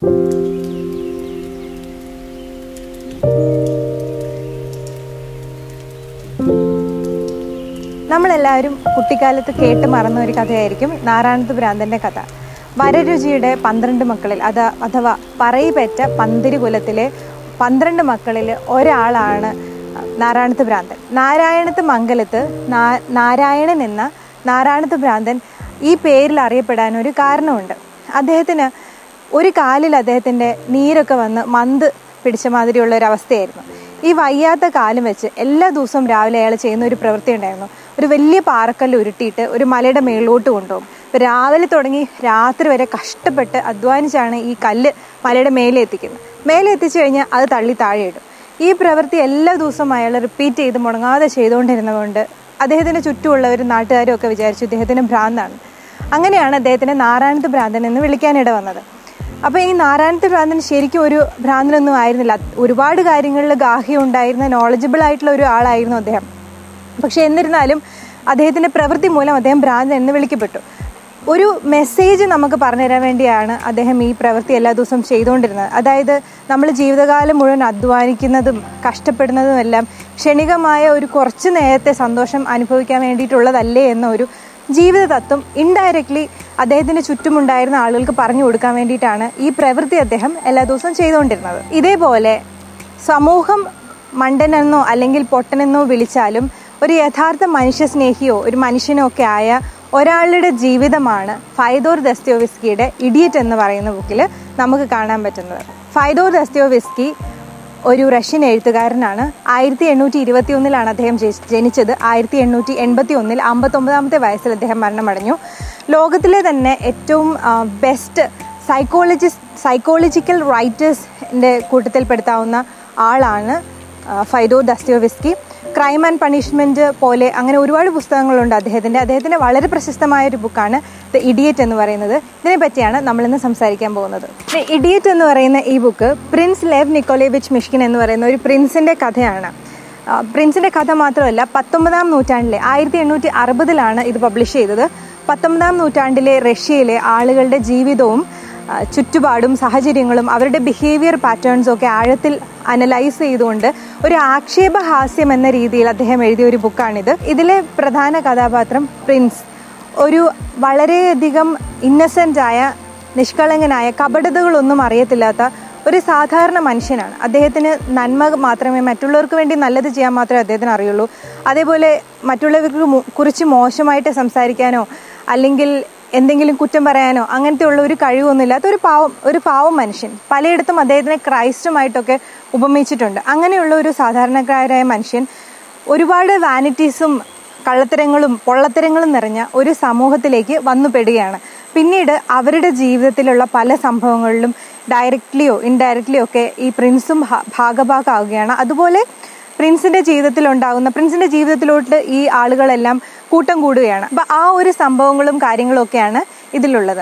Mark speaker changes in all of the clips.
Speaker 1: നമ്മളെല്ലാവരും കുട്ടിക്കാലത്ത് കേട്ട് മറന്ന ഒരു കഥയായിരിക്കും നാരായണത്ത് ഭ്രാന്തൻ്റെ കഥ വരരുചിയുടെ പന്ത്രണ്ട് മക്കളിൽ അത് അഥവാ പറയിപ്പറ്റ പന്തിരി കുലത്തിലെ പന്ത്രണ്ട് മക്കളിൽ ഒരാളാണ് നാരായണത്ത് ഭ്രാന്തൻ നാരായണത്ത് മംഗലത്ത് നാ- നാരായണൻ എന്ന നാരായണത്ത് ഭ്രാന്തൻ ഈ പേരിൽ അറിയപ്പെടാൻ ഒരു കാരണമുണ്ട് അദ്ദേഹത്തിന് ഒരു കാലിൽ അദ്ദേഹത്തിൻ്റെ നീരൊക്കെ വന്ന് മന്ത് പിടിച്ച മാതിരിയുള്ള ഒരു അവസ്ഥയായിരുന്നു ഈ വയ്യാത്ത കാലം വെച്ച് എല്ലാ ദിവസവും രാവിലെ അയാൾ ചെയ്യുന്ന ഒരു പ്രവൃത്തി ഉണ്ടായിരുന്നു ഒരു വലിയ പാറക്കല്ല് ഉരുട്ടിയിട്ട് ഒരു മലയുടെ മേളിലോട്ട് കൊണ്ടുപോകും ഇപ്പൊ രാവിലെ തുടങ്ങി രാത്രി വരെ കഷ്ടപ്പെട്ട് അധ്വാനിച്ചാണ് ഈ കല്ല് മലയുടെ മേലെ എത്തിക്കുന്നത് മേലെ എത്തിച്ചു കഴിഞ്ഞാൽ അത് തള്ളി താഴെ ഇടും ഈ പ്രവൃത്തി എല്ലാ ദിവസവും അയാൾ റിപ്പീറ്റ് ചെയ്ത് മുടങ്ങാതെ ചെയ്തുകൊണ്ടിരുന്നതുകൊണ്ട് അദ്ദേഹത്തിന് ചുറ്റുമുള്ളവർ നാട്ടുകാരും ഒക്കെ വിചാരിച്ചു ഇദ്ദേഹത്തിന് ഭ്രാന്താണ് അങ്ങനെയാണ് അദ്ദേഹത്തിന് നാരായണത്ത് ഭ്രാന്തൻ എന്ന് വിളിക്കാനിട വന്നത് അപ്പോൾ ഈ നാരായണത്ത് ഭ്രാന്തൻ ശരിക്കും ഒരു ഭ്രാന്തനൊന്നും ആയിരുന്നില്ല ഒരുപാട് കാര്യങ്ങളിൽ ഗാഹ്യം ഉണ്ടായിരുന്ന നോളജബിൾ ആയിട്ടുള്ള ഒരു ആളായിരുന്നു അദ്ദേഹം പക്ഷെ എന്നിരുന്നാലും അദ്ദേഹത്തിന്റെ പ്രവൃത്തി മൂലം അദ്ദേഹം ഭ്രാന്തൻ എന്ന് വിളിക്കപ്പെട്ടു ഒരു മെസ്സേജ് നമുക്ക് പറഞ്ഞു തരാൻ വേണ്ടിയാണ് അദ്ദേഹം ഈ പ്രവൃത്തി എല്ലാ ദിവസവും ചെയ്തുകൊണ്ടിരുന്നത് അതായത് നമ്മൾ ജീവിതകാലം മുഴുവൻ അധ്വാനിക്കുന്നതും കഷ്ടപ്പെടുന്നതും എല്ലാം ക്ഷണികമായ ഒരു കുറച്ച് നേരത്തെ സന്തോഷം അനുഭവിക്കാൻ വേണ്ടിയിട്ടുള്ളതല്ലേ എന്ന ഒരു ജീവിത തത്വം ഇൻഡയറക്ട്ലി അദ്ദേഹത്തിന് ചുറ്റുമുണ്ടായിരുന്ന ആളുകൾക്ക് പറഞ്ഞു കൊടുക്കാൻ വേണ്ടിയിട്ടാണ് ഈ പ്രവൃത്തി അദ്ദേഹം എല്ലാ ദിവസവും ചെയ്തുകൊണ്ടിരുന്നത് ഇതേപോലെ സമൂഹം മണ്ടനെന്നോ അല്ലെങ്കിൽ പൊട്ടനെന്നോ വിളിച്ചാലും ഒരു യഥാർത്ഥ മനുഷ്യ സ്നേഹിയോ ഒരു മനുഷ്യനോ ഒക്കെ ആയ ഒരാളുടെ ജീവിതമാണ് ഫൈദോർ ദസ്തോവിസ്കിയുടെ ഇഡിയറ്റ് എന്ന് പറയുന്ന ബുക്കിൽ നമുക്ക് കാണാൻ പറ്റുന്നത് ഫൈദോർ ദസ്തോവിസ്കി ഒരു റഷ്യൻ എഴുത്തുകാരനാണ് ആയിരത്തി എണ്ണൂറ്റി ഇരുപത്തി ഒന്നിലാണ് അദ്ദേഹം ജനി- ജനിച്ചത് ആയിരത്തി എണ്ണൂറ്റി എൺപത്തി ഒന്നിൽ അമ്പത്തൊമ്പതാമത്തെ വയസ്സിൽ അദ്ദേഹം മരണമടഞ്ഞു ലോകത്തിലെ തന്നെ ഏറ്റവും ബെസ്റ്റ് സൈക്കോളജിസ്റ്റ് സൈക്കോളജിക്കൽ റൈറ്റേഴ്സിൻ്റെ കൂട്ടത്തിൽപ്പെടുത്താവുന്ന ആളാണ് ആ, Fyodor Dostoevsky crime and punishment പോലെ അങ്ങനെ ഒരുപാട് പുസ്തകങ്ങളുണ്ട് അദ്ദേഹത്തിന്റെ അദ്ദേഹത്തിന്റെ വളരെ പ്രശസ്തമായ ഒരു ബുക്കാണ് ദ ഇഡിയറ്റ് എന്ന് പറയുന്നത് ഇതിനെ പറ്റിയാണ് നമ്മൾ ഇന്ന് സംസാരിക്കാൻ പോകുന്നത് ദ ഇഡിയറ്റ് എന്ന് പറയുന്ന ഈ book prince Lev Nikolayevich Myshkin എന്ന് പറയുന്ന ഒരു പ്രിൻസിന്റെ കഥയാണ് ആ, പ്രിൻസിന്റെ കഥ മാത്രമല്ല പത്തൊമ്പതാം നൂറ്റാണ്ടിലെ ആയിരത്തി എണ്ണൂറ്റി അറുപതിലാണ് ഇത് പബ്ലിഷ് ചെയ്തത് പത്തൊമ്പതാം നൂറ്റാണ്ടിലെ റഷ്യയിലെ ആളുകളുടെ ജീവിതവും ആ, ചുറ്റുപാടും സാഹചര്യങ്ങളും അവരുടെ ബിഹേവിയർ പാറ്റേൺസും ഒക്കെ ആഴത്തിൽ അനലൈസ് ചെയ്തുകൊണ്ട് ഒരു ആക്ഷേപഹാസ്യം എന്ന രീതിയിൽ അദ്ദേഹം എഴുതിയ ഒരു ബുക്കാണിത് ഇതിലെ പ്രധാന കഥാപാത്രം പ്രിൻസ് ഒരു വളരെയധികം ഇന്നസെൻ്റ് ആയ നിഷ്കളങ്കനായ കപടതകളൊന്നും അറിയത്തില്ലാത്ത ഒരു സാധാരണ മനുഷ്യനാണ് അദ്ദേഹത്തിന് നന്മ മാത്രമേ മറ്റുള്ളവർക്ക് വേണ്ടി നല്ലത് ചെയ്യാൻ മാത്രമേ അദ്ദേഹത്തിന് അറിയുള്ളൂ അതേപോലെ മറ്റുള്ളവർക്ക് മു- കുറിച്ച് മോശമായിട്ട് സംസാരിക്കാനോ അല്ലെങ്കിൽ എന്തെങ്കിലും കുറ്റം പറയാനോ അങ്ങനത്തെ ഉള്ള ഒരു കഴിവൊന്നുമില്ലാത്ത ഒരു പാവം ഒരു പാവം മനുഷ്യൻ പലയിടത്തും അദ്ദേഹത്തിനെ ക്രൈസ്റ്റുമായിട്ടൊക്കെ ഉപമിച്ചിട്ടുണ്ട് അങ്ങനെയുള്ള ഒരു സാധാരണക്കാരായ മനുഷ്യൻ ഒരുപാട് വാനിറ്റീസും കള്ളത്തരങ്ങളും പൊള്ളത്തരങ്ങളും നിറഞ്ഞ ഒരു സമൂഹത്തിലേക്ക് വന്നുപെടുകയാണ് പിന്നീട് അവരുടെ ജീവിതത്തിലുള്ള പല സംഭവങ്ങളിലും ഡയറക്റ്റ്ലിയോ ഇൻഡയറക്റ്റ്ലിയോ ഒക്കെ ഈ പ്രിൻസും ഭാ- ഭാഗഭാഗമാവുകയാണ് അതുപോലെ പ്രിൻസിന്റെ ജീവിതത്തിൽ ഉണ്ടാകുന്ന പ്രിൻസിന്റെ ജീവിതത്തിലോട്ട് ഈ ആളുകളെല്ലാം കൂട്ടം കൂടുകയാണ് അപ്പൊ ആ ഒരു സംഭവങ്ങളും കാര്യങ്ങളും ഒക്കെയാണ് ഇതിലുള്ളത്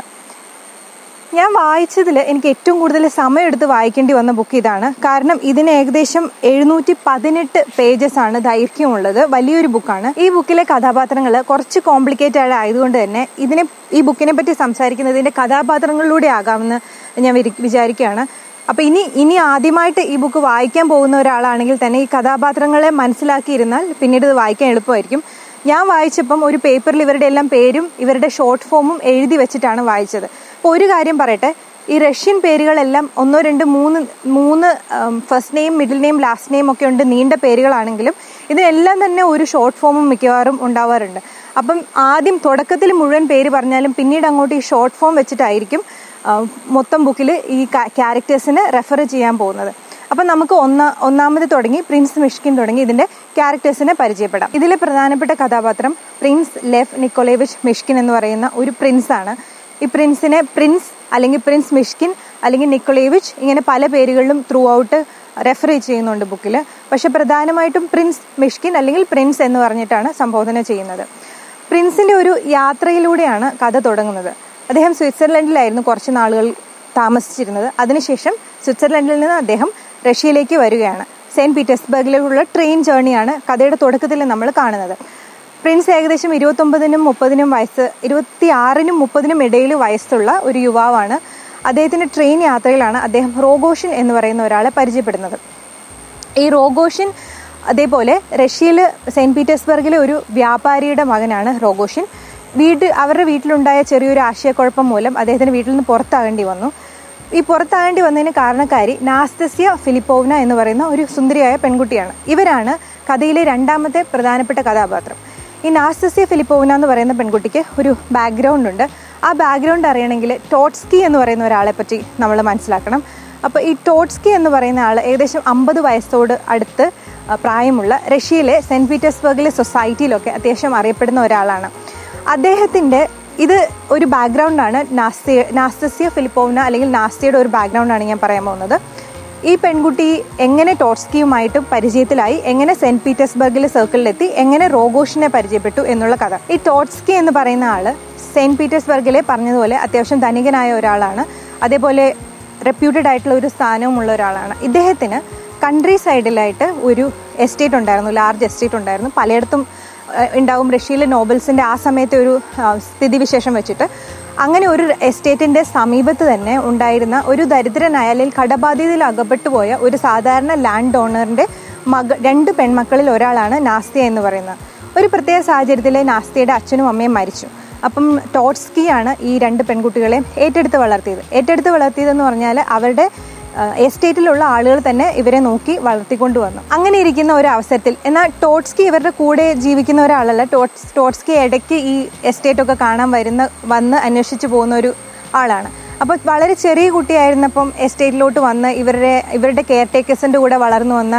Speaker 1: ഞാൻ വായിച്ചതിൽ എനിക്ക് ഏറ്റവും കൂടുതൽ സമയമെടുത്ത് വായിക്കേണ്ടി വന്ന ബുക്ക് ഇതാണ് കാരണം ഇതിന് ഏകദേശം എഴുന്നൂറ്റി പതിനെട്ട് പേജസ് ആണ് ദൈർഘ്യമുള്ളത് വലിയൊരു ബുക്കാണ് ഈ ബുക്കിലെ കഥാപാത്രങ്ങൾ കുറച്ച് കോംപ്ലിക്കേറ്റഡ് ആയതുകൊണ്ട് തന്നെ ഇതിനെ ഈ ബുക്കിനെ പറ്റി സംസാരിക്കുന്നതിന്റെ കഥാപാത്രങ്ങളിലൂടെ ആകാമെന്ന് ഞാൻ വിരി- വിചാരിക്കുകയാണ് അപ്പൊ ഇനി ഇനി ആദ്യമായിട്ട് ഈ ബുക്ക് വായിക്കാൻ പോകുന്ന ഒരാളാണെങ്കിൽ തന്നെ ഈ കഥാപാത്രങ്ങളെ മനസ്സിലാക്കിയിരുന്നാൽ പിന്നീട് ഇത് വായിക്കാൻ എളുപ്പമായിരിക്കും ഞാൻ വായിച്ചപ്പം ഒരു പേപ്പറിൽ ഇവരുടെ എല്ലാം പേരും ഇവരുടെ ഷോർട്ട് ഫോമും എഴുതി വെച്ചിട്ടാണ് വായിച്ചത് അപ്പോൾ ഒരു കാര്യം പറയട്ടെ ഈ റഷ്യൻ പേരുകളെല്ലാം ഒന്നോ രണ്ട് മൂന്ന് മൂന്ന് first name middle name last name ഒക്കെ ഉണ്ട് നീണ്ട പേരുകളാണെങ്കിലും ഇതിനെല്ലാം തന്നെ ഒരു ഷോർട്ട് ഫോമും മിക്കവാറും ഉണ്ടാവാറുണ്ട് അപ്പം ആദ്യം തുടക്കത്തിൽ മുഴുവൻ പേര് പറഞ്ഞാലും പിന്നീട് അങ്ങോട്ട് ഈ ഷോർട്ട് ഫോം വെച്ചിട്ടായിരിക്കും ആ, മൊത്തം ബുക്കിൽ ഈ ക്യാരക്ടേഴ്സിന് റെഫർ ചെയ്യാൻ പോകുന്നത് അപ്പം നമുക്ക് ഒന്ന ഒന്നാമത് തുടങ്ങി പ്രിൻസ് മിഷ്കിൻ തുടങ്ങി ഇതിന്റെ ക്യാരക്ടേഴ്സിനെ പരിചയപ്പെടാം ഇതിലെ പ്രധാനപ്പെട്ട കഥാപാത്രം പ്രിൻസ് ലെഫ് നിക്കോളേവിച്ച് മിഷ്കിൻ എന്ന് പറയുന്ന ഒരു പ്രിൻസ് ആണ് ഈ പ്രിൻസിനെ പ്രിൻസ് അല്ലെങ്കിൽ പ്രിൻസ് മിഷ്കിൻ അല്ലെങ്കിൽ നിക്കോളേവിച്ച് ഇങ്ങനെ പല പേരുകളിലും ത്രൂ ഔട്ട് റെഫർ ചെയ്യുന്നുണ്ട് ബുക്കിൽ പക്ഷെ പ്രധാനമായിട്ടും പ്രിൻസ് മിഷ്കിൻ അല്ലെങ്കിൽ പ്രിൻസ് എന്ന് പറഞ്ഞിട്ടാണ് സംബോധന ചെയ്യുന്നത് പ്രിൻസിന്റെ ഒരു യാത്രയിലൂടെയാണ് കഥ തുടങ്ങുന്നത് അദ്ദേഹം സ്വിറ്റ്സർലൻഡിലായിരുന്നു കുറച്ച് നാളുകൾ താമസിച്ചിരുന്നത് അതിനുശേഷം സ്വിറ്റ്സർലൻഡിൽ നിന്ന് അദ്ദേഹം റഷ്യയിലേക്ക് വരികയാണ് സെയിന്റ് പീറ്റേഴ്സ്ബർഗിലേക്കുള്ള ട്രെയിൻ ജേർണിയാണ് കഥയുടെ തുടക്കത്തിൽ നമ്മൾ കാണുന്നത് പ്രിൻസ് ഏകദേശം ഇരുപത്തൊമ്പതിനും മുപ്പതിനും വയസ്സ് ഇരുപത്തി ആറിനും മുപ്പതിനും ഇടയിൽ വയസ്സുള്ള ഒരു യുവാവാണ് അദ്ദേഹത്തിൻ്റെ ട്രെയിൻ യാത്രയിലാണ് അദ്ദേഹം റോഗോഷിൻ എന്ന് പറയുന്ന ഒരാളെ പരിചയപ്പെടുന്നത് ഈ റോഗോഷിൻ അതേപോലെ റഷ്യയിൽ സെയിൻറ്റ് പീറ്റേഴ്സ്ബർഗിലെ ഒരു വ്യാപാരിയുടെ മകനാണ് റോഗോഷിൻ വീട് അവരുടെ വീട്ടിലുണ്ടായ ചെറിയൊരു ആശയക്കുഴപ്പം മൂലം അദ്ദേഹത്തിന് വീട്ടിൽ നിന്ന് പുറത്താകേണ്ടി വന്നു ഈ പുറത്താകേണ്ടി വന്നതിന് കാരണക്കാരി നാസ്തസ്യ ഫിലിപ്പോവ്ന എന്ന് പറയുന്ന ഒരു സുന്ദരിയായ പെൺകുട്ടിയാണ് ഇവരാണ് കഥയിലെ രണ്ടാമത്തെ പ്രധാനപ്പെട്ട കഥാപാത്രം ഈ നാസ്തസ്യ ഫിലിപ്പോവ്ന എന്ന് പറയുന്ന പെൺകുട്ടിക്ക് ഒരു ബാക്ക്ഗ്രൗണ്ട് ഉണ്ട് ആ ബാക്ക്ഗ്രൗണ്ട് അറിയണമെങ്കിൽ ടോട്സ്കി എന്ന് പറയുന്ന ഒരാളെ പറ്റി നമ്മൾ മനസ്സിലാക്കണം അപ്പോൾ ഈ ടോട്സ്കി എന്ന് പറയുന്ന ആൾ ഏകദേശം അമ്പത് വയസ്സോട് അടുത്ത് ആ, പ്രായമുള്ള റഷ്യയിലെ സെൻറ്റ് പീറ്റേഴ്സ്ബർഗിലെ സൊസൈറ്റിയിലൊക്കെ അത്യാവശ്യം അറിയപ്പെടുന്ന ഒരാളാണ് അദ്ദേഹത്തിൻ്റെ ഇത് ഒരു ബാക്ക്ഗ്രൗണ്ടാണ് നാസ്തി നാസ്തസ്യ ഫിലിപ്പോവ്ന അല്ലെങ്കിൽ നാസ്തിയുടെ ഒരു ബാക്ക്ഗ്രൗണ്ടാണ് ഞാൻ പറയാൻ പോകുന്നത് ഈ പെൺകുട്ടി എങ്ങനെ ടോട്സ്കിയുമായിട്ട് പരിചയത്തിലായി എങ്ങനെ സെന്റ് പീറ്റേഴ്സ്ബർഗിലെ സർക്കിളിലെത്തി എങ്ങനെ റോഗോഷിനെ പരിചയപ്പെട്ടു എന്നുള്ള കഥ ഈ ടോട്സ്കി എന്ന് പറയുന്ന ആള് സെന്റ് പീറ്റേഴ്സ്ബർഗിലെ പറഞ്ഞതുപോലെ അത്യാവശ്യം ധനികനായ ഒരാളാണ് അതേപോലെ റെപ്യൂട്ടഡ് ആയിട്ടുള്ള ഒരു സ്ഥാനവുമുള്ള ഒരാളാണ് ഇദ്ദേഹത്തിന് കൺട്രി സൈഡിലായിട്ട് ഒരു എസ്റ്റേറ്റ് ഉണ്ടായിരുന്നു ലാർജ് എസ്റ്റേറ്റ് ഉണ്ടായിരുന്നു പലയിടത്തും ഏഹ്, ഉണ്ടാവും റഷ്യയിലെ നോബൽസിൻ്റെ ആ സമയത്തെ ഒരു ആ, സ്ഥിതിവിശേഷം വെച്ചിട്ട് അങ്ങനെ ഒരു എസ്റ്റേറ്റിൻ്റെ സമീപത്ത് തന്നെ ഉണ്ടായിരുന്ന ഒരു ദരിദ്രനായ അല്ലെങ്കിൽ കടബാധ്യതയിൽ അകപ്പെട്ടു പോയ ഒരു സാധാരണ ലാൻഡ് ഓണറിൻ്റെ മക രണ്ട് പെൺമക്കളിൽ ഒരാളാണ് നാസ്തിയ എന്ന് പറയുന്നത് ഒരു പ്രത്യേക സാഹചര്യത്തിൽ നാസ്തിയുടെ അച്ഛനും അമ്മയും മരിച്ചു അപ്പം ടോട്സ്കിയാണ് ഈ രണ്ട് പെൺകുട്ടികളെ ഏറ്റെടുത്ത് വളർത്തിയത് ഏറ്റെടുത്ത് വളർത്തിയതെന്ന് പറഞ്ഞാൽ അവരുടെ ആ, എസ്റ്റേറ്റിലുള്ള ആളുകൾ തന്നെ ഇവരെ നോക്കി വളർത്തിക്കൊണ്ട് വന്നു അങ്ങനെ ഇരിക്കുന്ന ഒരു അവസരത്തിൽ എന്നാൽ ടോട്സ്കി ഇവരുടെ കൂടെ ജീവിക്കുന്ന ഒരാളല്ല ടോട്സ് ടോട്സ്കി ഇടയ്ക്ക് ഈ എസ്റ്റേറ്റ് ഒക്കെ കാണാൻ വരുന്ന വന്ന് അന്വേഷിച്ച് പോകുന്ന ഒരു ആളാണ് അപ്പോൾ വളരെ ചെറിയ കുട്ടിയായിരുന്നപ്പം എസ്റ്റേറ്റിലോട്ട് വന്ന് ഇവരുടെ ഇവരുടെ കെയർ ടേക്കേഴ്സിൻ്റെ കൂടെ വളർന്നു വന്ന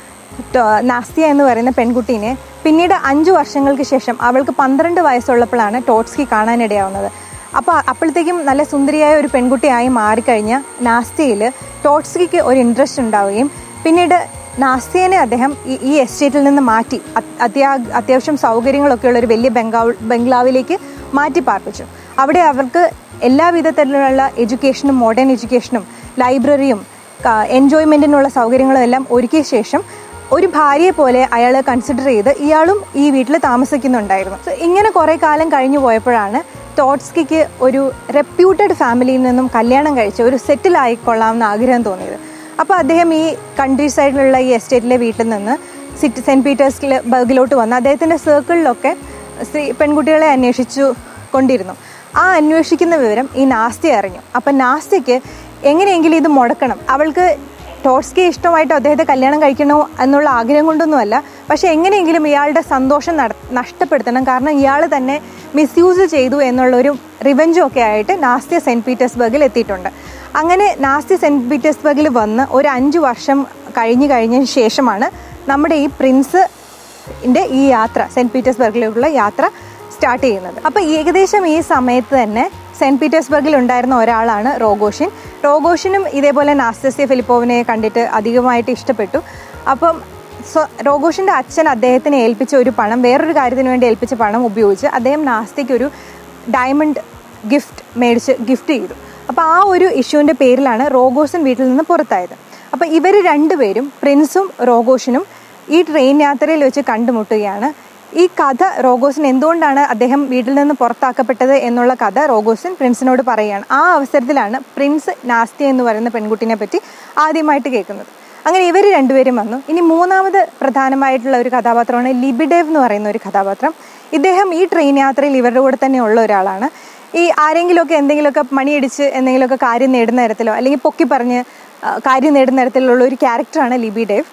Speaker 1: ടോ- നാസ്തിയ എന്ന് പറയുന്ന പെൺകുട്ടീനെ പിന്നീട് അഞ്ചു വർഷങ്ങൾക്ക് ശേഷം അവൾക്ക് പന്ത്രണ്ട് വയസ്സുള്ളപ്പോഴാണ് ടോട്സ്കി കാണാനിടയാവുന്നത് അപ്പോൾ അപ്പോഴത്തേക്കും നല്ല സുന്ദരിയായ ഒരു പെൺകുട്ടിയായി മാറിക്കഴിഞ്ഞ നാസ്തിയിൽ ടോട്സ്കിക്ക് ഒരു ഇൻട്രസ്റ്റ് ഉണ്ടാവുകയും പിന്നീട് നാസ്തിയനെ അദ്ദേഹം ഈ- ഈ എസ്റ്റേറ്റിൽ നിന്ന് മാറ്റി അത്- അത്യാ അത്യാവശ്യം സൗകര്യങ്ങളൊക്കെയുള്ള ഒരു വലിയ ബംഗാവ് ബംഗ്ലാവിലേക്ക് മാറ്റി പാർപ്പിച്ചു അവിടെ അവർക്ക് എല്ലാ വിധത്തിലുള്ള എഡ്യൂക്കേഷനും മോഡേൺ എഡ്യൂക്കേഷനും ലൈബ്രറിയും എൻജോയ്മെൻറ്റിനുള്ള സൗകര്യങ്ങളും എല്ലാം ഒരുക്കിയ ശേഷം ഒരു ഭാര്യയെ പോലെ അയാൾ കൺസിഡർ ചെയ്ത് ഇയാളും ഈ വീട്ടിൽ താമസിക്കുന്നുണ്ടായിരുന്നു So, ഇങ്ങനെ കുറേ കാലം കഴിഞ്ഞു പോയപ്പോഴാണ് ടോട്സ്കിക്ക് ഒരു റെപ്യൂട്ടഡ് ഫാമിലിയിൽ നിന്നും കല്യാണം കഴിച്ച് ഒരു സെറ്റിൽ ആയിക്കൊള്ളാമെന്ന് ആഗ്രഹം തോന്നിയത് അപ്പോൾ അദ്ദേഹം ഈ കൺട്രി സൈഡിലുള്ള ഈ എസ്റ്റേറ്റിലെ വീട്ടിൽ നിന്ന് സിറ്റി സെൻറ്റ് പീറ്റേഴ്സ് ബർഗിലോട്ട് വന്ന് അദ്ദേഹത്തിൻ്റെ സർക്കിളിലൊക്കെ സ്ത്രീ പെൺകുട്ടികളെ അന്വേഷിച്ചു കൊണ്ടിരുന്നു ആ അന്വേഷിക്കുന്ന വിവരം ഈ നാസ്തി അറിഞ്ഞു അപ്പം നാസ്തിക്ക് എങ്ങനെയെങ്കിലും ഇത് മുടക്കണം അവൾക്ക് ടോട്സ്കി ഇഷ്ടമായിട്ട് അദ്ദേഹത്തെ കല്യാണം കഴിക്കണോ എന്നുള്ള ആഗ്രഹം കൊണ്ടൊന്നുമല്ല പക്ഷെ എങ്ങനെയെങ്കിലും ഇയാളുടെ സന്തോഷം നട- നഷ്ടപ്പെടുത്തണം കാരണം ഇയാൾ തന്നെ മിസ്യൂസ് ചെയ്തു എന്നുള്ളൊരു റിവെഞ്ചും ഒക്കെ ആയിട്ട് നാസ്തി സെൻറ്റ് പീറ്റേഴ്സ്ബർഗിൽ എത്തിയിട്ടുണ്ട് അങ്ങനെ നാസ്തി സെൻറ്റ് പീറ്റേഴ്സ്ബർഗിൽ വന്ന് ഒരു അഞ്ച് വർഷം കഴിഞ്ഞ് കഴിഞ്ഞതിന് ശേഷമാണ് നമ്മുടെ ഈ പ്രിൻസ് ന്റെ ഈ യാത്ര സെന്റ് പീറ്റേഴ്സ്ബർഗിലേക്കുള്ള യാത്ര സ്റ്റാർട്ട് ചെയ്യുന്നത് അപ്പോൾ ഏകദേശം ഈ സമയത്ത് തന്നെ സെന്റ് പീറ്റേഴ്സ്ബർഗിൽ ഉണ്ടായിരുന്ന ഒരാളാണ് റോഗോഷിൻ റോഗോഷിനും ഇതേപോലെ നാസ്തസ്യ ഫിലിപ്പോവിനെ കണ്ടിട്ട് അധികമായിട്ട് ഇഷ്ടപ്പെട്ടു അപ്പം സ്വ റോഗോഷിൻ്റെ അച്ഛൻ അദ്ദേഹത്തിന് ഏൽപ്പിച്ച ഒരു പണം വേറൊരു കാര്യത്തിന് വേണ്ടി ഏൽപ്പിച്ച പണം ഉപയോഗിച്ച് അദ്ദേഹം നാസ്തിക്ക് ഒരു ഡയമണ്ട് ഗിഫ്റ്റ് മേടിച്ച് ഗിഫ്റ്റ് ചെയ്തു അപ്പോൾ ആ ഒരു ഇഷ്യൂവിൻ്റെ പേരിലാണ് റോഗോഷൻ വീട്ടിൽ നിന്ന് പുറത്തായത് അപ്പോൾ ഇവർ രണ്ടുപേരും പ്രിൻസും റോഗോഷിനും ഈ ട്രെയിൻ യാത്രയിൽ വെച്ച് കണ്ടുമുട്ടുകയാണ് ഈ കഥ റോഗോസിൻ എന്തുകൊണ്ടാണ് അദ്ദേഹം വീട്ടിൽ നിന്ന് പുറത്താക്കപ്പെട്ടത് എന്നുള്ള കഥ റോഗോസിൻ പ്രിൻസിനോട് പറയുകയാണ് ആ അവസരത്തിലാണ് പ്രിൻസ് നാസ്തി എന്ന് പറയുന്ന പെൺകുട്ടിനെ പറ്റി ആദ്യമായിട്ട് കേൾക്കുന്നത് അങ്ങനെ ഇവർ രണ്ടുപേരും വന്നു ഇനി മൂന്നാമത് പ്രധാനമായിട്ടുള്ള ഒരു കഥാപാത്രമാണ് ലിബിഡേവ് എന്ന് പറയുന്ന ഒരു കഥാപാത്രം ഇദ്ദേഹം ഈ ട്രെയിൻ യാത്രയിൽ ഇവരുടെ കൂടെ തന്നെ ഉള്ള ഒരാളാണ് ഈ ആരെങ്കിലുമൊക്കെ എന്തെങ്കിലുമൊക്കെ മണിയടിച്ച് എന്തെങ്കിലുമൊക്കെ കാര്യം നേടുന്ന തരത്തിലോ അല്ലെങ്കിൽ പൊക്കി പറഞ്ഞ് ആ, കാര്യം നേടുന്ന തരത്തിലുള്ള ഒരു ക്യാരക്ടറാണ് ലിബി ഡേവ്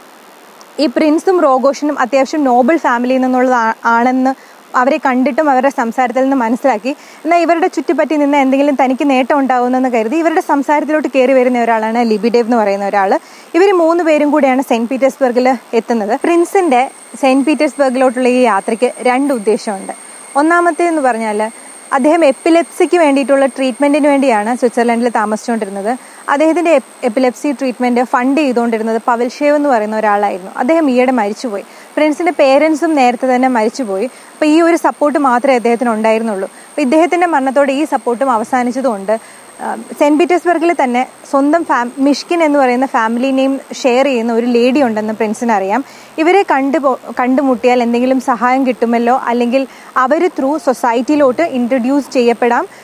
Speaker 1: ഈ പ്രിൻസും റോഗോഷനും അത്യാവശ്യം നോബൽ ഫാമിലിയിൽ നിന്നുള്ളത് ആ- ആണെന്ന് അവരെ കണ്ടിട്ടും അവരുടെ സംസാരത്തിൽ നിന്ന് മനസ്സിലാക്കി എന്നാൽ ഇവരുടെ ചുറ്റുപറ്റി നിന്ന് എന്തെങ്കിലും തനിക്ക് നേട്ടം ഉണ്ടാവുമെന്ന് കരുതി ഇവരുടെ സംസാരത്തിലോട്ട് കയറി വരുന്ന ഒരാളാണ് ലിബിഡേവ് എന്ന് പറയുന്ന ഒരാൾ ഇവർ മൂന്ന് പേരും കൂടിയാണ് സെൻറ്റ് പീറ്റേഴ്സ്ബർഗിൽ എത്തുന്നത് പ്രിൻസിൻ്റെ സെൻറ്റ് പീറ്റേഴ്സ്ബർഗിലോട്ടുള്ള ഈ യാത്രയ്ക്ക് രണ്ട് ഉദ്ദേശമുണ്ട് ഒന്നാമത്തേന്ന് പറഞ്ഞാൽ അദ്ദേഹം എപ്പിലെപ്സിക്ക് വേണ്ടിയിട്ടുള്ള ട്രീറ്റ്മെൻറ്റിന് വേണ്ടിയാണ് സ്വിറ്റ്സർലൻഡിൽ താമസിച്ചുകൊണ്ടിരുന്നത് അദ്ദേഹത്തിൻ്റെ എപ്പിലെപ്സി ട്രീറ്റ്മെൻറ്റ് ഫണ്ട് ചെയ്തുകൊണ്ടിരുന്നത് പവൽഷേവ് എന്ന് പറയുന്ന ഒരാളായിരുന്നു അദ്ദേഹം ഈയിടെ മരിച്ചുപോയി പ്രിൻസിൻ്റെ പേരൻസും നേരത്തെ തന്നെ മരിച്ചുപോയി അപ്പോൾ ഈ ഒരു സപ്പോർട്ട് മാത്രമേ അദ്ദേഹത്തിന് ഉണ്ടായിരുന്നുള്ളൂ അപ്പോൾ ഇദ്ദേഹത്തിൻ്റെ മരണത്തോടെ ഈ സപ്പോർട്ടും അവസാനിച്ചതുകൊണ്ട് സെൻറ്റ് പീറ്റേഴ്സ്ബർഗിൽ തന്നെ സ്വന്തം ഫാം മിഷ്കിൻ എന്ന് പറയുന്ന ഫാമിലി നെയിം ഷെയർ ചെയ്യുന്ന ഒരു ലേഡി ഉണ്ടെന്ന് പ്രിൻസിന് അറിയാം ഇവരെ കണ്ടു കണ്ടുമുട്ടിയാൽ എന്തെങ്കിലും സഹായം കിട്ടുമല്ലോ അല്ലെങ്കിൽ അവർ ത്രൂ സൊസൈറ്റിയിലോട്ട് ഇൻട്രൊഡ്യൂസ് ചെയ്യപ്പെടാം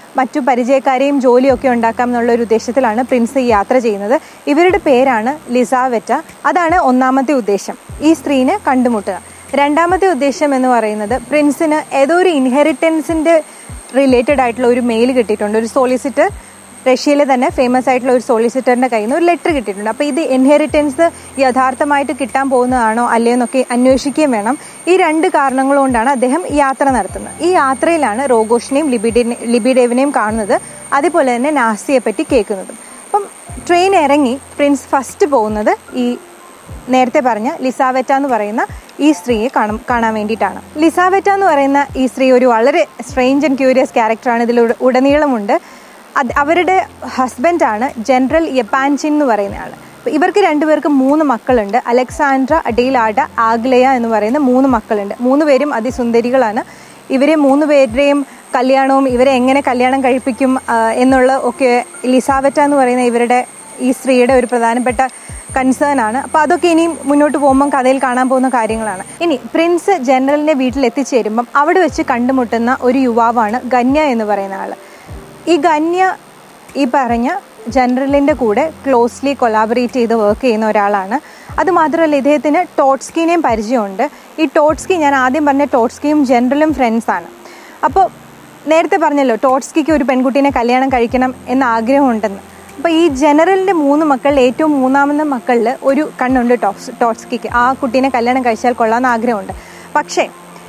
Speaker 1: മറ്റു പരിചയക്കാരെയും ജോലിയൊക്കെ ഉണ്ടാക്കാം എന്നുള്ള ഒരു ഉദ്ദേശത്തിലാണ് പ്രിൻസ് ഈ യാത്ര ചെയ്യുന്നത് ഇവരുടെ പേരാണ് ലിസാവെറ്റ അതാണ് ഒന്നാമത്തെ ഉദ്ദേശം ഈ സ്ത്രീനെ കണ്ടുമുട്ടുക രണ്ടാമത്തെ ഉദ്ദേശം എന്ന് പറയുന്നത് പ്രിൻസിന് ഏതോ ഒരു ഇൻഹെറിറ്റൻസിൻ്റെ റിലേറ്റഡ് ആയിട്ടുള്ള ഒരു മെയിൽ കിട്ടിയിട്ടുണ്ട് ഒരു സോളിസിറ്റർ റഷ്യയിലെ തന്നെ ഫേമസ് ആയിട്ടുള്ള ഒരു സോളിസിറ്ററിന്റെ കയ്യിൽ നിന്ന് ഒരു ലെറ്റർ കിട്ടിയിട്ടുണ്ട് അപ്പോൾ ഇത് ഇൻഹെറിറ്റൻസ് യഥാർത്ഥമായിട്ട് കിട്ടാൻ പോകുന്നതാണോ അല്ലയോ എന്നൊക്കെ അന്വേഷിക്കുകയും വേണം ഈ രണ്ട് കാരണങ്ങൾ കൊണ്ടാണ് അദ്ദേഹം യാത്ര നടത്തുന്നത് ഈ യാത്രയിലാണ് റോഗോഷിനെയും ലിബിഡിനെ ലിബിഡേവിനെയും കാണുന്നത് അതുപോലെ തന്നെ നാസിയെ പറ്റി കേൾക്കുന്നതും അപ്പം ട്രെയിൻ ഇറങ്ങി പ്രിൻസ് ഫസ്റ്റ് പോകുന്നത് ഈ നേരത്തെ പറഞ്ഞ ലിസാവെറ്റ എന്ന് പറയുന്ന ഈ സ്ത്രീയെ കാണും കാണാൻ വേണ്ടിയിട്ടാണ് ലിസാവെറ്റ എന്ന് പറയുന്ന ഈ സ്ത്രീ ഒരു വളരെ സ്ട്രേഞ്ച് ആൻഡ് ക്യൂരിയസ് ക്യാരക്ടറാണ് ഇതിൽ ഉട- ഉടനീളമുണ്ട് അത് അവരുടെ ഹസ്ബൻഡാണ് ജനറൽ യപ്പാൻചിൻ എന്ന് പറയുന്ന ആൾ അപ്പോൾ ഇവർക്ക് രണ്ടുപേർക്ക് മൂന്ന് മക്കളുണ്ട് അലക്സാൻഡ്ര അഡീലാഡ ആഗ്ലയ എന്ന് പറയുന്ന മൂന്ന് മക്കളുണ്ട് മൂന്ന് പേരും അതിസുന്ദരികളാണ് ഇവരെ മൂന്ന് പേരുടെയും കല്യാണവും ഇവരെ എങ്ങനെ കല്യാണം കഴിപ്പിക്കും ആ, എന്നുള്ള ഒക്കെ ലിസാവറ്റ എന്ന് പറയുന്ന ഇവരുടെ ഈ സ്ത്രീയുടെ ഒരു പ്രധാനപ്പെട്ട കൺസേൺ ആണ് അപ്പോൾ അതൊക്കെ ഇനിയും മുന്നോട്ട് പോകുമ്പം കഥയിൽ കാണാൻ പോകുന്ന കാര്യങ്ങളാണ് ഇനി പ്രിൻസ് ജനറലിന്റെ വീട്ടിൽ എത്തിച്ചേരുമ്പം അവിടെ വെച്ച് കണ്ടുമുട്ടുന്ന ഒരു യുവാവാണ് ഗന്യ എന്ന് പറയുന്ന ആൾ ഈ ഗന്യ ഈ പറഞ്ഞ ജനറലിൻ്റെ കൂടെ ക്ലോസ്ലി കൊലാബറേറ്റ് ചെയ്ത് വർക്ക് ചെയ്യുന്ന ഒരാളാണ് അത് മാത്രമല്ല ഇദ്ദേഹത്തിന് ടോട്സ്കിനെയും പരിചയമുണ്ട് ഈ ടോട്സ്കി ഞാൻ ആദ്യം പറഞ്ഞ ടോട്സ്കിയും ജനറലും ഫ്രണ്ട്സാണ് അപ്പോൾ നേരത്തെ പറഞ്ഞല്ലോ ടോട്സ്കിക്ക് ഒരു പെൺകുട്ടീനെ കല്യാണം കഴിക്കണം എന്ന ആഗ്രഹമുണ്ടെന്ന് അപ്പോൾ ഈ ജനറലിൻ്റെ മൂന്ന് മക്കളിൽ ഏറ്റവും മൂന്നാമത്തെ മക്കളിൽ ഒരു കണ്ണുണ്ട് ടോക്സ് ടോട്സ്കിക്ക് ആ കുട്ടീനെ കല്യാണം കഴിച്ചാൽ കൊള്ളാമെന്ന് ആഗ്രഹമുണ്ട് പക്ഷേ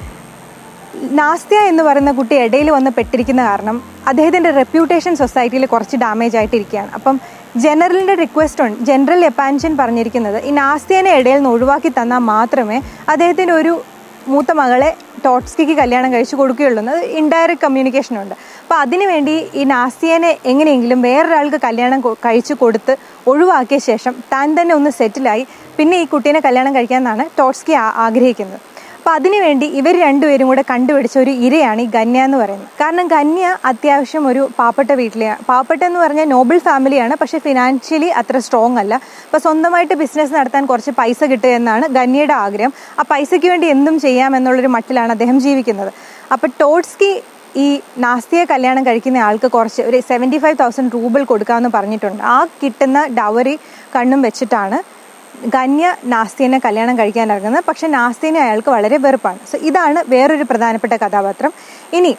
Speaker 1: നാസ്ത്യ എന്ന് പറയുന്ന കുട്ടി ഇടയിൽ വന്ന് പെട്ടിരിക്കുന്ന കാരണം അദ്ദേഹത്തിൻ്റെ റെപ്യൂട്ടേഷൻ സൊസൈറ്റിയിൽ കുറച്ച് ഡാമേജ് ആയിട്ടിരിക്കുകയാണ് അപ്പം ജനറലിൻ്റെ റിക്വസ്റ്റ് ഉണ്ട് ജനറൽ എപ്പാൻഷൻ പറഞ്ഞിരിക്കുന്നത് ഈ നാസ്ത്യനെ ഇടയിൽ നിന്ന് ഒഴിവാക്കി തന്നാൽ മാത്രമേ അദ്ദേഹത്തിൻ്റെ ഒരു മൂത്ത മകളെ ടോട്സ്കിക്ക് കല്യാണം കഴിച്ചു കൊടുക്കുകയുള്ളൂ എന്ന് ഇൻഡയറക്റ്റ് കമ്മ്യൂണിക്കേഷൻ ഉണ്ട് അപ്പോൾ അതിനുവേണ്ടി ഈ നാസ്തിയനെ എങ്ങനെയെങ്കിലും വേറൊരാൾക്ക് കല്യാണം കൊ- കഴിച്ചു കൊടുത്ത് ഒഴിവാക്കിയ ശേഷം താൻ തന്നെ ഒന്ന് സെറ്റിലായി പിന്നെ ഈ കുട്ടീനെ കല്യാണം കഴിക്കാമെന്നാണ് ടോട്സ്കി ആ- ആഗ്രഹിക്കുന്നത് അപ്പോൾ അതിനുവേണ്ടി ഇവർ രണ്ടുപേരും കൂടെ കണ്ടുപിടിച്ച ഒരു ഇരയാണ് ഈ ഗന്യ എന്ന് പറയുന്നത് കാരണം ഗന്യ അത്യാവശ്യം ഒരു പാവപ്പെട്ട വീട്ടിലെ പാവപ്പെട്ട എന്ന് പറഞ്ഞാൽ നോബിൾ ഫാമിലിയാണ് പക്ഷേ ഫിനാൻഷ്യലി അത്ര സ്ട്രോങ് അല്ല അപ്പോൾ സ്വന്തമായിട്ട് ബിസിനസ് നടത്താൻ കുറച്ച് പൈസ കിട്ടുക എന്നാണ് ഗന്യയുടെ ആഗ്രഹം ആ പൈസയ്ക്ക് വേണ്ടി എന്തും ചെയ്യാമെന്നുള്ളൊരു മട്ടിലാണ് അദ്ദേഹം ജീവിക്കുന്നത് അപ്പോൾ ടോട്സ്കി ഈ നാസ്തിയെ കല്യാണം കഴിക്കുന്ന ആൾക്ക് കുറച്ച് ഒരു സെവൻറ്റി ഫൈവ് തൗസൻഡ് റൂബിൾ കൊടുക്കാമെന്ന് പറഞ്ഞിട്ടുണ്ട് ആ കിട്ടുന്ന ഡവറി കണ്ണും വെച്ചിട്ടാണ് ഗന്യ നാസ്തിനെ കല്യാണം കഴിക്കാൻ ഇറങ്ങുന്നത് പക്ഷെ നാസ്തിനെ അയാൾക്ക് വളരെ വെറുപ്പാണ് സോ ഇതാണ് വേറൊരു പ്രധാനപ്പെട്ട കഥാപാത്രം ഇനി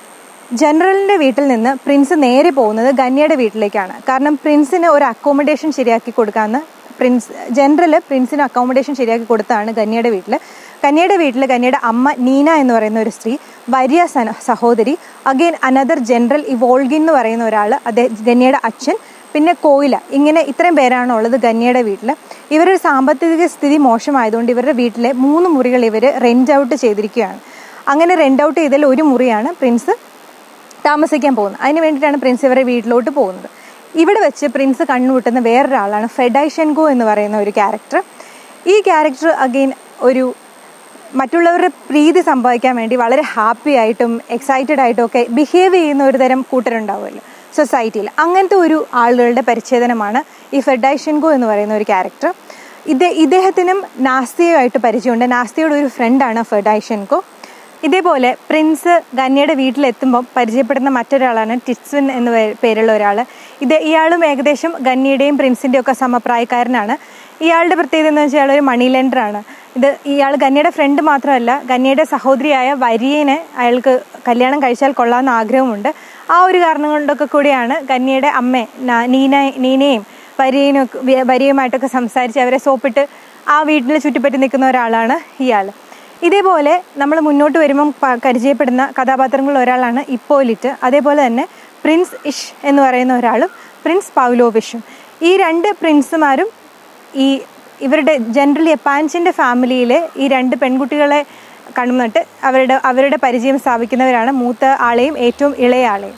Speaker 1: ജനറലിന്റെ വീട്ടിൽ നിന്ന് പ്രിൻസ് നേരെ പോകുന്നത് ഗന്യയുടെ വീട്ടിലേക്കാണ് കാരണം പ്രിൻസിന് ഒരു അക്കോമഡേഷൻ ശരിയാക്കി കൊടുക്കാമെന്ന് പ്രിൻസ് ജനറൽ പ്രിൻസിന് അക്കോമഡേഷൻ ശരിയാക്കി കൊടുത്താണ് ഗന്യയുടെ വീട്ടിൽ കന്യയുടെ വീട്ടിൽ കന്യയുടെ അമ്മ നീന എന്ന് പറയുന്ന ഒരു സ്ത്രീ വലിയ സന- സഹോദരി അഗെയിൻ അനദർ ജനറൽ ഇവോൾഗിൻ എന്ന് പറയുന്ന ഒരാൾ അദ്ദേഹം ഗന്യയുടെ അച്ഛൻ പിന്നെ കോയില ഇങ്ങനെ ഇത്രയും പേരാണ് ഉള്ളത് ഗന്യയുടെ വീട്ടിൽ ഇവരുടെ സാമ്പത്തിക സ്ഥിതി മോശമായതുകൊണ്ട് ഇവരുടെ വീട്ടിലെ മൂന്ന് മുറികൾ ഇവർ റെൻ്റ് ഔട്ട് ചെയ്തിരിക്കുകയാണ് അങ്ങനെ റെൻ്റ് ഔട്ട് ചെയ്തതിൽ ഒരു മുറിയാണ് പ്രിൻസ് താമസിക്കാൻ പോകുന്നത് അതിന് വേണ്ടിയിട്ടാണ് പ്രിൻസ് ഇവരുടെ വീട്ടിലോട്ട് പോകുന്നത് ഇവിടെ വെച്ച് പ്രിൻസ് കണ്ണുകൂട്ടുന്ന വേറൊരാളാണ് ഫെഡൈഷെൻകോ എന്ന് പറയുന്ന ഒരു ക്യാരക്ടർ ഈ ക്യാരക്ടർ അഗെയിൻ ഒരു മറ്റുള്ളവരുടെ പ്രീതി സമ്പാദിക്കാൻ വേണ്ടി വളരെ ഹാപ്പി ആയിട്ടും എക്സൈറ്റഡ് ആയിട്ടും ഒക്കെ ബിഹേവ് ചെയ്യുന്ന ഒരു തരം കൂട്ടരുണ്ടാവുമല്ലോ സൊസൈറ്റിയിൽ അങ്ങനത്തെ ഒരു ആളുകളുടെ പരിച്ഛേദനമാണ് ഈ ഫെഡൈഷെൻകോ എന്ന് പറയുന്ന ഒരു ക്യാരക്ടർ ഇത് ഇദ്ദേഹത്തിനും നാസ്തിയുമായിട്ട് പരിചയമുണ്ട് നാസ്തിയുടെ ഒരു ഫ്രണ്ടാണ് ഫെഡൈഷെൻകോ ഇതേപോലെ പ്രിൻസ് ഗന്യയുടെ വീട്ടിലെത്തുമ്പോൾ പരിചയപ്പെടുന്ന മറ്റൊരാളാണ് ടിറ്റ്സ്വിൻ എന്ന് പേ- പേരുള്ള ഒരാൾ ഇത് ഇയാളും ഏകദേശം ഗന്യയുടെയും പ്രിൻസിൻ്റെയും ഒക്കെ സമപ്രായക്കാരനാണ് ഇയാളുടെ പ്രത്യേകത എന്ന് വെച്ചാൽ ഇയാൾ ഒരു മണി ലെൻഡറാണ് ഇത് ഇയാൾ ഗന്യയുടെ ഫ്രണ്ട് മാത്രമല്ല ഗന്യയുടെ സഹോദരിയായ വരിയനെ അയാൾക്ക് കല്യാണം കഴിച്ചാൽ കൊള്ളാമെന്ന് ആഗ്രഹമുണ്ട് ആ ഒരു കാരണം കൊണ്ടൊക്കെ കൂടിയാണ് ഗന്യയുടെ അമ്മ ന- നീന നീനയും വരിയനും ഒക്കെ വി- വരിയുമായിട്ടൊക്കെ സംസാരിച്ച് അവരെ സോപ്പിട്ട് ആ വീട്ടിൽ ചുറ്റിപ്പറ്റി നിൽക്കുന്ന ഒരാളാണ് ഇയാൾ ഇതേപോലെ നമ്മൾ മുന്നോട്ട് വരുമ്പം പ- പരിചയപ്പെടുന്ന കഥാപാത്രങ്ങളിൽ ഒരാളാണ് ഇപ്പോലിറ്റ് അതേപോലെ തന്നെ പ്രിൻസ് ഇഷ് എന്ന് പറയുന്ന ഒരാളും പ്രിൻസ് പൗലോവിഷും ഈ രണ്ട് പ്രിൻസുമാരും ഈ ഇവരുടെ ജനറൽ എപ്പാൻസിൻ്റെ ഫാമിലിയിലെ ഈ രണ്ട് പെൺകുട്ടികളെ കണ്ടുന്നിട്ട് അവരുടെ അവരുടെ പരിചയം സ്ഥാപിക്കുന്നവരാണ് മൂത്ത ആളെയും ഏറ്റവും ഇളയ ആളെയും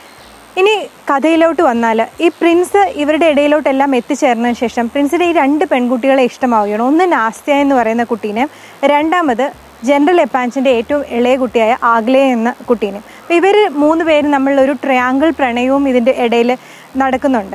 Speaker 1: ഇനി കഥയിലോട്ട് വന്നാൽ ഈ പ്രിൻസ് ഇവരുടെ ഇടയിലോട്ടെല്ലാം എത്തിച്ചേർന്നതിന് ശേഷം പ്രിൻസിന്റെ ഈ രണ്ട് പെൺകുട്ടികളെ ഇഷ്ടമാവുകയാണ് ഒന്ന് നാസ്ത്യ എന്ന് പറയുന്ന കുട്ടീനെ രണ്ടാമത് ജനറൽ എപ്പാൻസിന്റെ ഏറ്റവും ഇളയ കുട്ടിയായ ആഗ്ലയ എന്ന കുട്ടീനെ അപ്പോൾ ഇവർ മൂന്ന് പേരും തമ്മിലുള്ള ഒരു ട്രയാങ്കിൾ പ്രണയവും ഇതിൻ്റെ ഇടയിൽ നടക്കുന്നുണ്ട്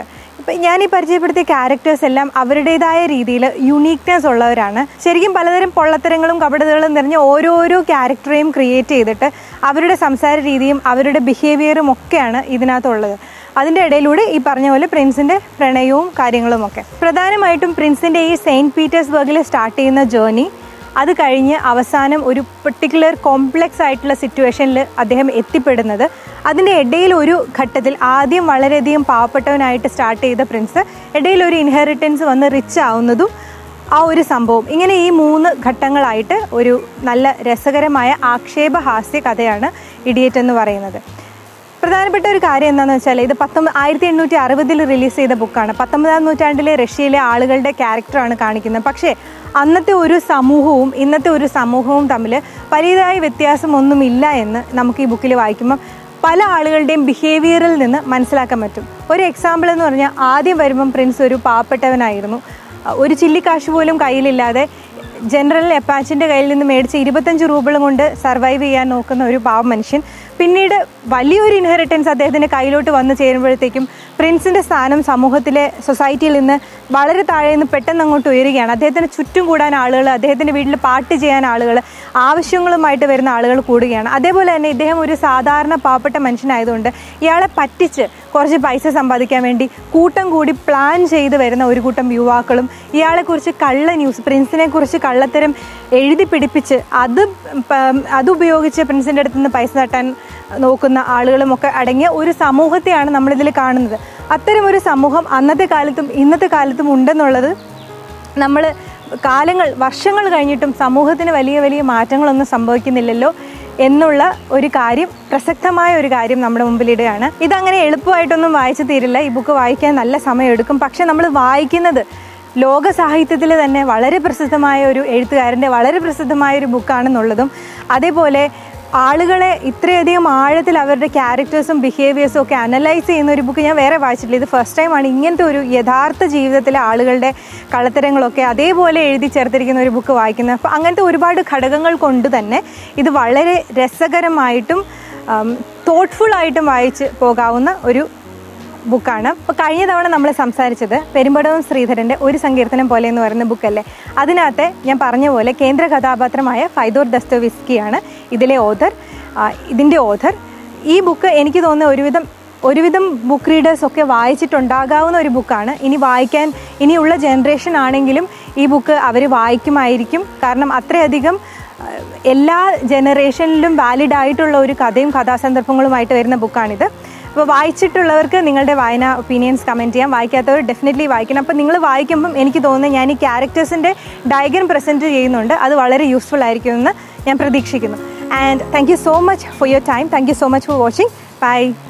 Speaker 1: അപ്പം ഞാൻ ഈ പരിചയപ്പെടുത്തിയ ക്യാരക്ടേഴ്സ് എല്ലാം അവരുടേതായ രീതിയിൽ യുണീക്നെസ് ഉള്ളവരാണ് ശരിക്കും പലതരം പൊള്ളത്തരങ്ങളും കപടതകളും നിറഞ്ഞ ഓരോരോ ക്യാരക്ടറെയും ക്രിയേറ്റ് ചെയ്തിട്ട് അവരുടെ സംസാര രീതിയും അവരുടെ ബിഹേവിയറും ഒക്കെയാണ് ഇതിനകത്തുള്ളത് അതിൻ്റെ ഇടയിലൂടെ ഈ പറഞ്ഞ പോലെ പ്രിൻസിൻ്റെ പ്രണയവും കാര്യങ്ങളും ഒക്കെ പ്രധാനമായിട്ടും പ്രിൻസിൻ്റെ ഈ സെയിൻറ്റ് പീറ്റേഴ്സ്ബർഗിൽ സ്റ്റാർട്ട് ചെയ്യുന്ന ജേർണി അത് കഴിഞ്ഞ് അവസാനം ഒരു പെർട്ടിക്കുലർ കോംപ്ലക്സ് ആയിട്ടുള്ള സിറ്റുവേഷനിൽ അദ്ദേഹം എത്തിപ്പെടുന്നത് അതിൻ്റെ ഇടയിൽ ഒരു ഘട്ടത്തിൽ ആദ്യം വളരെയധികം പാവപ്പെട്ടവനായിട്ട് സ്റ്റാർട്ട് ചെയ്ത പ്രിൻസ് ഇടയിൽ ഒരു ഇൻഹെറിറ്റൻസ് വന്ന് റിച്ച് ആവുന്നതും ആ ഒരു സംഭവം ഇങ്ങനെ ഈ മൂന്ന് ഘട്ടങ്ങളായിട്ട് ഒരു നല്ല രസകരമായ ആക്ഷേപഹാസ്യ കഥയാണ് ഇഡിയറ്റ് എന്ന് പറയുന്നത് പ്രധാനപ്പെട്ട ഒരു കാര്യം എന്താണെന്ന് വെച്ചാൽ ഇത് പത്തൊമ്പത് ആയിരത്തി എണ്ണൂറ്റി അറുപതിൽ റിലീസ് ചെയ്ത ബുക്കാണ് പത്തൊമ്പതാം നൂറ്റാണ്ടിലെ റഷ്യയിലെ ആളുകളുടെ ക്യാരക്ടറാണ് കാണിക്കുന്നത് പക്ഷേ അന്നത്തെ ഒരു സമൂഹവും ഇന്നത്തെ ഒരു സമൂഹവും തമ്മിൽ വലിയതായ വ്യത്യാസമൊന്നുമില്ല എന്ന് നമുക്ക് ഈ ബുക്കിൽ വായിക്കുമ്പം പല ആളുകളുടെയും ബിഹേവിയറിൽ നിന്ന് മനസ്സിലാക്കാൻ പറ്റും ഒരു എക്സാമ്പിൾ എന്ന് പറഞ്ഞാൽ ആദ്യം വരുമ്പം പ്രിൻസ് ഒരു പാവപ്പെട്ടവനായിരുന്നു ഒരു ചില്ലിക്കാശ് പോലും കയ്യിലില്ലാതെ ജനറൽ എപ്പാച്ചിൻ്റെ കയ്യിൽ നിന്ന് മേടിച്ച് ഇരുപത്തഞ്ച് രൂപകളും കൊണ്ട് സർവൈവ് ചെയ്യാൻ നോക്കുന്ന ഒരു പാവ മനുഷ്യൻ പിന്നീട് വലിയൊരു ഇൻഹെറിറ്റൻസ് അദ്ദേഹത്തിൻ്റെ കയ്യിലോട്ട് വന്നു ചേരുമ്പോഴത്തേക്കും പ്രിൻസിൻ്റെ സ്ഥാനം സമൂഹത്തിലെ സൊസൈറ്റിയിൽ നിന്ന് വളരെ താഴെ നിന്ന് പെട്ടെന്ന് അങ്ങോട്ട് ഉയരുകയാണ് അദ്ദേഹത്തിന് ചുറ്റും കൂടാൻ ആളുകൾ അദ്ദേഹത്തിൻ്റെ വീട്ടിൽ പാട്ട് ചെയ്യാൻ ആളുകൾ ആവശ്യങ്ങളുമായിട്ട് വരുന്ന ആളുകൾ കൂടുകയാണ് അതേപോലെ തന്നെ ഇദ്ദേഹം ഒരു സാധാരണ പാവപ്പെട്ട മനുഷ്യനായതുകൊണ്ട് ഇയാളെ പറ്റിച്ച് കുറച്ച് പൈസ സമ്പാദിക്കാൻ വേണ്ടി കൂട്ടം കൂടി പ്ലാൻ ചെയ്ത് വരുന്ന ഒരു കൂട്ടം യുവാക്കളും ഇയാളെക്കുറിച്ച് കള്ള ന്യൂസ് പ്രിൻസിനെ കുറിച്ച് കള്ളത്തരം എഴുതി പിടിപ്പിച്ച് അത് പ- അതുപയോഗിച്ച് പ്രിൻസിൻ്റെ അടുത്ത് നിന്ന് പൈസ തട്ടാൻ നോക്കുന്ന ആളുകളും ഒക്കെ അടങ്ങിയ ഒരു സമൂഹത്തെയാണ് നമ്മളിതിൽ കാണുന്നത് അത്തരം ഒരു സമൂഹം അന്നത്തെ കാലത്തും ഇന്നത്തെ കാലത്തും ഉണ്ടെന്നുള്ളത് നമ്മൾ കാലങ്ങൾ വർഷങ്ങൾ കഴിഞ്ഞിട്ടും സമൂഹത്തിന് വലിയ വലിയ മാറ്റങ്ങളൊന്നും സംഭവിക്കുന്നില്ലല്ലോ എന്നുള്ള ഒരു കാര്യം പ്രസക്തമായ ഒരു കാര്യം നമ്മുടെ മുമ്പിലിടുകയാണ് ഇതങ്ങനെ എളുപ്പമായിട്ടൊന്നും വായിച്ചു തീരില്ല ഈ ബുക്ക് വായിക്കാൻ നല്ല സമയമെടുക്കും പക്ഷെ നമ്മൾ വായിക്കുന്നത് ലോക സാഹിത്യത്തിൽ തന്നെ വളരെ പ്രസിദ്ധമായ ഒരു എഴുത്തുകാരൻ്റെ വളരെ പ്രസിദ്ധമായ ഒരു ബുക്കാണെന്നുള്ളതും അതേപോലെ ആളുകളെ ഇത്രയധികം ആഴത്തിൽ അവരുടെ ക്യാരക്ടേഴ്സും ബിഹേവിയേഴ്സും ഒക്കെ അനലൈസ് ചെയ്യുന്ന ഒരു ബുക്ക് ഞാൻ വേറെ വായിച്ചിട്ടില്ല ഇത് ഫസ്റ്റ് ടൈമാണ് ഇങ്ങനത്തെ ഒരു യഥാർത്ഥ ജീവിതത്തിലെ ആളുകളുടെ കള്ളത്തരങ്ങളൊക്കെ അതേപോലെ എഴുതി ചേർത്തിരിക്കുന്ന ഒരു ബുക്ക് വായിക്കുന്നത് അപ്പോൾ അങ്ങനത്തെ ഒരുപാട് ഘടകങ്ങൾ കൊണ്ട് തന്നെ ഇത് വളരെ രസകരമായിട്ടും തോട്ട്ഫുൾ ആയിട്ടും വായിച്ച് പോകാവുന്ന ഒരു ബുക്കാണ് അപ്പോൾ കഴിഞ്ഞ തവണ നമ്മൾ സംസാരിച്ചത് പെരുമ്പടവും ശ്രീധരൻ്റെ ഒരു സങ്കീർത്തനം പോലെ എന്ന് പറയുന്ന ബുക്കല്ലേ അതിനകത്തെ ഞാൻ പറഞ്ഞ പോലെ കേന്ദ്ര കഥാപാത്രമായ ഫൈദോർ ദസ്തോവിസ്കിയാണ് ഇതിലെ ഓഥർ ഇതിൻ്റെ ഓഥർ ഈ ബുക്ക് എനിക്ക് തോന്നുന്ന ഒരുവിധം ഒരുവിധം ബുക്ക് റീഡേഴ്സ് ഒക്കെ വായിച്ചിട്ടുണ്ടാകാവുന്ന ഒരു ബുക്കാണ് ഇനി വായിക്കാൻ ഇനിയുള്ള ജനറേഷൻ ആണെങ്കിലും ഈ ബുക്ക് അവർ വായിക്കുമായിരിക്കും കാരണം അത്രയധികം അഹ്, എല്ലാ ജനറേഷനിലും വാലിഡ് ആയിട്ടുള്ള ഒരു കഥയും കഥാസന്ദർഭങ്ങളുമായിട്ട് വരുന്ന ബുക്കാണിത് അപ്പോൾ വായിച്ചിട്ടുള്ളവർക്ക് നിങ്ങളുടെ വായന ഒപ്പീനിയൻസ് കമൻറ്റ് ചെയ്യാം വായിക്കാത്തവർ ഡെഫിനറ്റ്ലി വായിക്കണം അപ്പോൾ നിങ്ങൾ വായിക്കുമ്പം എനിക്ക് തോന്നുന്നത് ഞാൻ ഈ ക്യാരക്ടേഴ്സിൻ്റെ ഡയഗ്രം പ്രസൻറ്റ് ചെയ്യുന്നുണ്ട് അത് വളരെ യൂസ്ഫുൾ ആയിരിക്കുമെന്ന് ഞാൻ പ്രതീക്ഷിക്കുന്നു and thank you so much for your time thank you so much for watching by